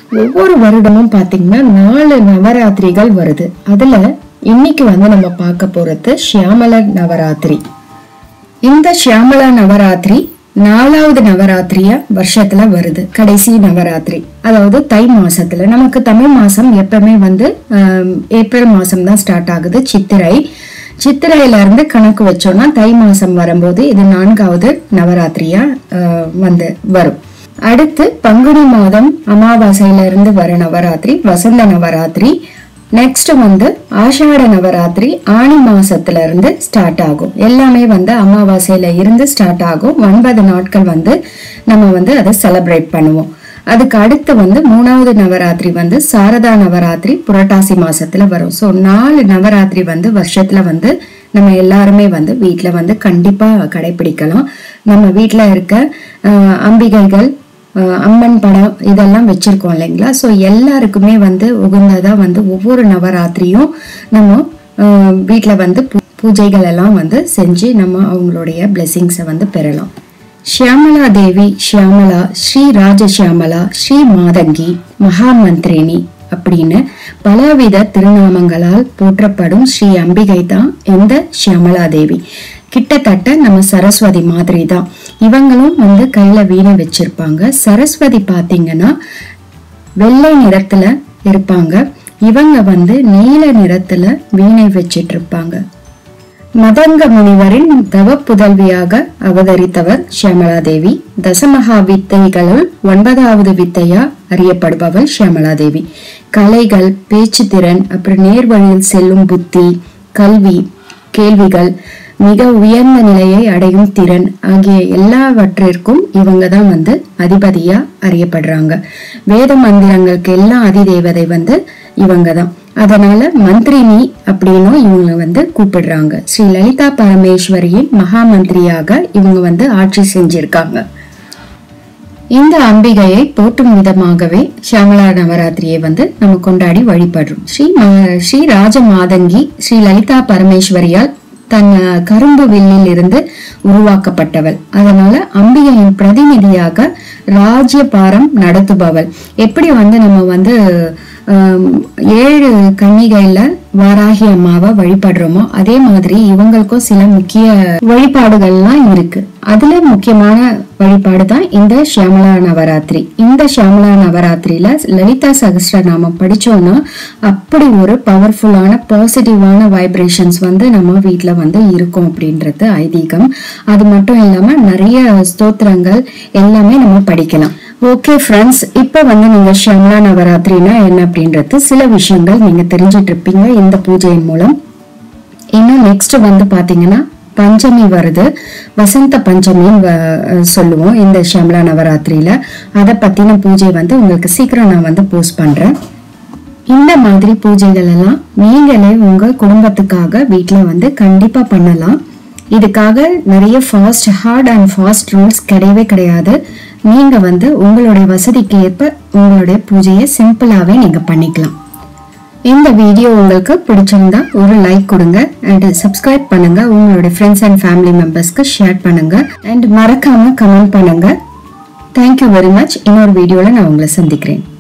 ஒவ்வொரு வருடமும் பாத்தீங்கன்னா நாலு நவராத்திரிகள் வருது அதுல இன்னைக்கு வந்து நம்ம பார்க்க போறது ஷியாமல நவராத்திரி இந்த ஷியாமலா நவராத்திரி நாலாவது நவராத்திரியா வருஷத்துல வருது கடைசி நவராத்திரி அதாவது தை மாசத்துல நமக்கு தமிழ் மாசம் எப்பவுமே வந்து ஆம், ஏப்ரல் மாசம் தான் ஸ்டார்ட் ஆகுது சித்திரை சித்திரையில இருந்து கணக்கு வச்சோம்னா தை மாசம் வரும்போது இது நான்காவது நவராத்திரியா ஆ, வந்து வரும் அடுத்து பங்குனி மாதம் அமாவாசையில இருந்து வர நவராத்திரி வசந்த நவராத்திரி நெக்ஸ்ட் வந்து ஆஷாட நவராத்திரி ஆணி மாசத்துல இருந்து ஸ்டார்ட் ஆகும் எல்லாமே வந்து அமாவாசையில இருந்து ஸ்டார்ட் ஆகும் ஒன்பது நாட்கள் வந்து நம்ம வந்து அதை செலிப்ரேட் பண்ணுவோம் அதுக்கு அடுத்து வந்து மூணாவது நவராத்திரி வந்து சாரதா நவராத்திரி புரட்டாசி மாசத்துல வரும் ஸோ நாலு நவராத்திரி வந்து வருஷத்துல வந்து நம்ம எல்லாருமே வந்து வீட்ல வந்து கண்டிப்பா கடைபிடிக்கலாம் நம்ம வீட்ல இருக்க ஆஹ், அம்பிகைகள் ஆஹ் அம்மன் படம் இதெல்லாம் வச்சிருக்கோம் இல்லைங்களா ஸோ எல்லாருக்குமே வந்து உகந்ததா வந்து ஒவ்வொரு நவராத்திரியும் நம்ம வீட்டில் வந்து பூ- பூஜைகள் எல்லாம் வந்து செஞ்சு நம்ம அவங்களுடைய பிளெஸிங்ஸை வந்து பெறலாம் ஷியாமலா தேவி ஷியாமலா ஸ்ரீ ராஜஷியாமலா ஸ்ரீ மாதங்கி மகாமந்திரினி அப்படின்னு பலவித திருநாமங்களால் போற்றப்படும் ஸ்ரீ அம்பிகை தான் இந்த ஷியாமலா தேவி கிட்டத்தட்ட நம்ம சரஸ்வதி மாதிரி தான் இவங்களும் வந்து கையில வீணை வச்சிருப்பாங்க சரஸ்வதி பாத்தீங்கன்னா வெள்ளை நிறத்துல இருப்பாங்க இவங்க வந்து நீல நிறத்துல வீணை வச்சிட்டு இருப்பாங்க மதங்க முனிவரின் தவ புதல்வியாக அவதரித்தவர் ஷியாமலா தேவி தசமகா வித்தைகளுள் ஒன்பதாவது வித்தையா அறியப்படுபவள் ஷியாமலா தேவி கலைகள் பேச்சு திறன் அப்புறம் நேர்வழியில் செல்லும் புத்தி கல்வி கேள்விகள் மிக உயர்ந்த நிலையை அடையும் திறன் ஆகிய எல்லாவற்றிற்கும் இவங்க தான் வந்து அதிபதியா அறியப்படுறாங்க வேத மந்திரங்களுக்கு எல்லாம் அதிதேவதை வந்து இவங்க தான் அதனால மந்திரினி அப்படின்னும் இவங்க வந்து கூப்பிடுறாங்க ஸ்ரீ லலிதா பரமேஸ்வரியின் மகா மந்திரியாக இவங்க வந்து ஆட்சி செஞ்சிருக்காங்க இந்த அம்பிகையை போற்றும் விதமாகவே ஷியாமலா நவராத்திரியை வந்து நம்ம கொண்டாடி வழிபடுறோம் ஸ்ரீ ம- ஸ்ரீ ராஜ மாதங்கி ஸ்ரீ லலிதா பரமேஸ்வரியால் தன் அஹ், கரும்பு வில்லில் இருந்து உருவாக்கப்பட்டவள் அதனால அம்பிகையின் பிரதிநிதியாக ராஜ்யபாரம் நடத்துபவள் எப்படி வந்து நம்ம வந்து ஆம், ஏழு கன்னிகையில வாராகி அம்மாவை வழிபடுறோமோ அதே மாதிரி இவங்களுக்கும் சில முக்கிய வழிபாடுகள்லாம் இருக்கு அதுல முக்கியமான வழிபாடு தான் இந்த ஷியாமலா நவராத்திரி இந்த ஷியாமலா நவராத்திரியில லலிதா சகஸ்ரநாமம் படிச்சோம்னா அப்படி ஒரு பவர்ஃபுல்லான பாசிட்டிவான வைப்ரேஷன்ஸ் வந்து நம்ம வீட்ல வந்து இருக்கும் அப்படின்றது ஐதீகம் அது மட்டும் இல்லாம நிறைய ஸ்தோத்திரங்கள் எல்லாமே நம்ம படிக்கலாம் ஓகே ஃப்ரெண்ட்ஸ் இப்போ வந்து நீங்க ஷியாமலா நவராத்திரினா என்ன அப்படின்றது சில விஷயங்கள் நீங்க தெரிஞ்சிட்டு இருப்பீங்க இந்த பூஜையின் மூலம் இன்னும் நெக்ஸ்ட் வந்து பாத்தீங்கன்னா பஞ்சமி வருது வசந்த பஞ்சமின்னு வ- சொல்லுவோம் இந்த ஷியாமலா நவராத்திரியில அதை பத்தின பூஜை வந்து உங்களுக்கு சீக்கிரம் நான் வந்து போஸ்ட் பண்றேன் இந்த மாதிரி பூஜைகள் எல்லாம் நீங்களே உங்க குடும்பத்துக்காக வீட்ல வந்து கண்டிப்பா பண்ணலாம் இதுக்காக நிறைய fast hard and fast rules கிடையவே கிடையாது நீங்க வந்து உங்களுடைய வசதிக்கு ஏற்ப உங்களுடைய பூஜையை சிம்பிளாவே நீங்க பண்ணிக்கலாம் இந்த வீடியோ உங்களுக்கு பிடிச்சிருந்தா ஒரு லைக் கொடுங்க அண்ட் சப்ஸ்கிரைப் பண்ணுங்க உங்களுடைய ஃப்ரெண்ட்ஸ் அண்ட் ஃபேமிலி மெம்பர்ஸ்க்கு ஷேர் பண்ணுங்க அண்ட் மறக்காம கமெண்ட் பண்ணுங்க தேங்க்யூ வெரி மச் இன்னொரு வீடியோல நான் உங்களை சந்திக்கிறேன்